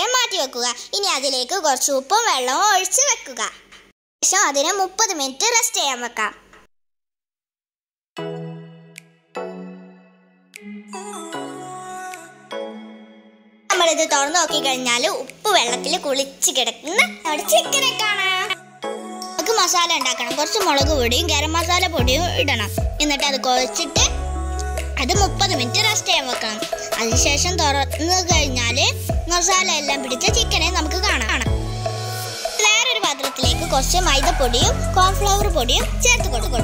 വേവിക്കാൻ മാറ്റി വെക്കുക ഇനി അതിലേക്ക് കുറച്ച് ഉപ്പും വെള്ളവും ഒഴിച്ച് വെക്കുക ശേഷം അതിനെ മുപ്പത് മിനിറ്റ് റെസ്റ്റ് ചെയ്യാൻ വെക്കാം നമ്മളിത് തുറന്നു നോക്കി കഴിഞ്ഞാൽ ഉപ്പ് വെള്ളത്തിൽ കുളിച്ച് കിടക്കുന്ന നമ്മുടെ ചിക്കനെ കാണാം നമുക്ക് മസാല ഉണ്ടാക്കണം കുറച്ച് മുളക് പൊടിയും ഗരം മസാല പൊടിയും ഇടണം എന്നിട്ട് അത് കുഴച്ചിട്ട് അത് മുപ്പത് മിനിറ്റ് റെസ്റ്റ് ചെയ്യാൻ വെക്കണം അതിനുശേഷം തുറന്നു കഴിഞ്ഞാൽ മസാല എല്ലാം പിടിച്ച ചിക്കനെ നമുക്ക് കാണാം വേറൊരു പാത്രത്തിലേക്ക് കുറച്ച് മൈദപ്പൊടിയും കോൺഫ്ലവർ പൊടിയും ചേർത്ത് കൊടുക്കും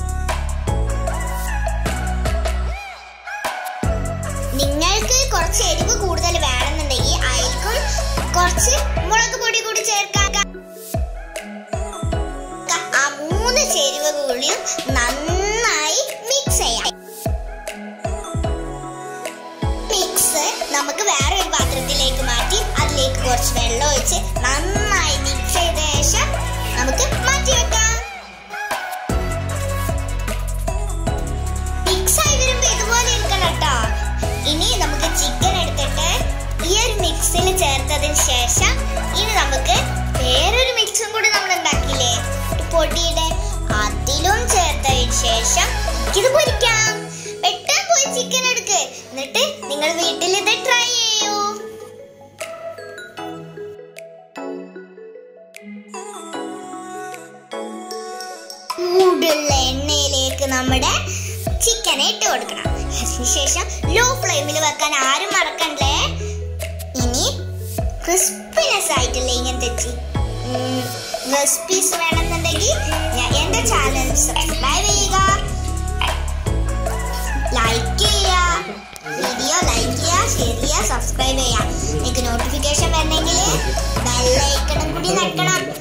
നിങ്ങൾക്ക് കുറച്ച് എരിവ് കൂടുതൽ വേണമെന്നുണ്ടെങ്കിൽ അതിൽക്കും കുറച്ച് മുളക് പൊടി കൂടി ചേർക്കാം ആ മൂന്ന് ചേരുവ കൂടിയും നന്നായി മിക്സ് ചെയ്യാം മിക്സ് നമുക്ക് വേറെ ഒരു പാത്രത്തിലേക്ക് മാറ്റി അതിലേക്ക് കുറച്ച് വെള്ളം ഒഴിച്ച് നന്നായി മിക്സ് ചെയ്ത ശേഷം നമുക്ക് മാറ്റി വെക്കാം മിക്സ് ആയി വരുമ്പോ ഇതുപോലെ ഇരിക്കണം കേട്ടോ ഇനി നമുക്ക് ചിക്കൻ എടുത്തിട്ട് ഈ ഒരു മിക്സിൽ ചേർത്തതിന് ശേഷം ഇനി നമുക്ക് വേറൊരു മിക്സും കൂടി നമ്മൾ ഉണ്ടാക്കില്ലേ ഒരു പൊടിയുടെ അതിലും ചേർത്തതിന് ശേഷം ഇത് പൊരിക്കാം പെട്ടെന്ന് പോയി ചിക്കൻ എടുക്ക് എന്നിട്ട് നിങ്ങൾ വീട്ടിൽ ഇത് ട്രൈ ചെയ്യൂ ചൂടുള്ള എണ്ണയിലേക്ക് നമ്മുടെ ചിക്കനെ ഇട്ട് കൊടുക്കണം അതിനുശേഷം ലോ ഫ്ലെയിമിൽ വെക്കാൻ ആരും മറക്കണ്ടേ ഇനി ക്രിസ്പിനെസ് ആയിട്ടുള്ള ഇങ്ങനത്തെ റെസിപ്പീസ് വേണമെന്നുണ്ടെങ്കിൽ ഞാൻ എൻ്റെ ചാനൽ സബ്സ്ക്രൈബ് ചെയ്യുക ലൈക്ക് ചെയ്യുക വീഡിയോ ലൈക്ക് ചെയ്യുക ഷെയർ ചെയ്യുക സബ്സ്ക്രൈബ് ചെയ്യുക നിങ്ങൾക്ക് നോട്ടിഫിക്കേഷൻ വരണമെങ്കിൽ ബെല്ലൈക്കണും കൂടി നക്കണം